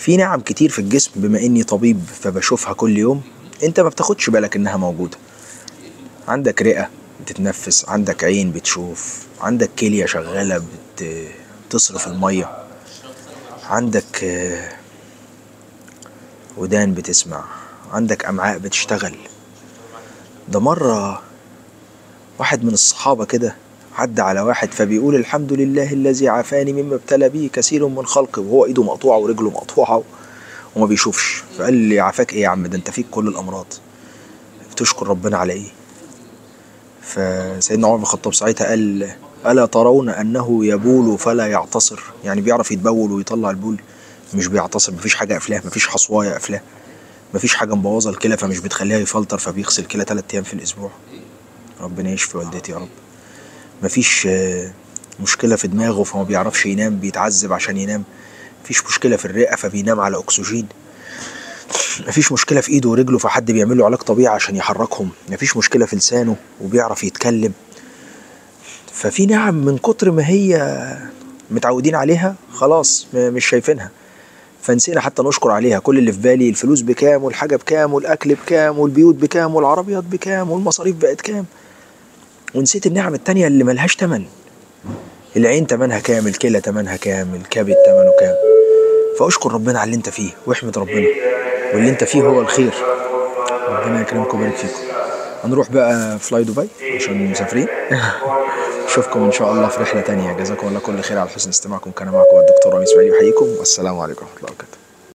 في نعم كتير في الجسم بما اني طبيب فبشوفها كل يوم انت ما بتاخدش بالك انها موجودة عندك رئة بتتنفس عندك عين بتشوف عندك كلية شغالة بت... بتصرف المية عندك آه، ودان بتسمع عندك أمعاء بتشتغل ده مرة واحد من الصحابة كده عدى على واحد فبيقول الحمد لله الذي عافاني مما ابتلى به كثير من خلقه وهو ايده مقطوعة ورجله مقطوعة وما بيشوفش فقال لي عافاك ايه يا عم ده انت فيك كل الامراض بتشكر ربنا على ايه فسيدنا عمر بن الخطاب ساعتها قال ألا ترون أنه يبول فلا يعتصر يعني بيعرف يتبول ويطلع البول مش بيعتصر مفيش حاجة قافلاه مفيش حصواية قافلاه مفيش حاجة مبوظة الكلى فمش بتخليها يفلتر فبيغسل كلى تلات أيام في الأسبوع ربنا يشفي والدتي يا رب مفيش آه، مشكلة في دماغه فما بيعرفش ينام بيتعذب عشان ينام مفيش مشكلة في الرئة فبينام على أكسجين مفيش مشكلة في إيده ورجله فحد بيعمل له علاج طبيعي عشان يحركهم مفيش مشكلة في لسانه وبيعرف يتكلم ففي نعم من كتر ما هي متعودين عليها خلاص م- مش شايفينها فنسينا حتى نشكر عليها كل اللي في بالي الفلوس بكام والحاجة بكام والأكل بكام والبيوت بكام والعربيات بكام والمصاريف بقت كام ونسيت النعم التانية اللي ملهاش تمن العين تمنها كام الكلى تمنها كام الكبد تمنه كام فاشكر ربنا على اللي انت فيه واحمد ربنا واللي انت فيه هو الخير ربنا يكرمكم ويبارك فيكم هنروح بقى فلاي دبي عشان مسافرين اشوفكم ان شاء الله في رحله تانية جزاكم الله كل خير على حسن استماعكم كان معكم الدكتور رامي اسماعيل يحييكم والسلام عليكم ورحمه الله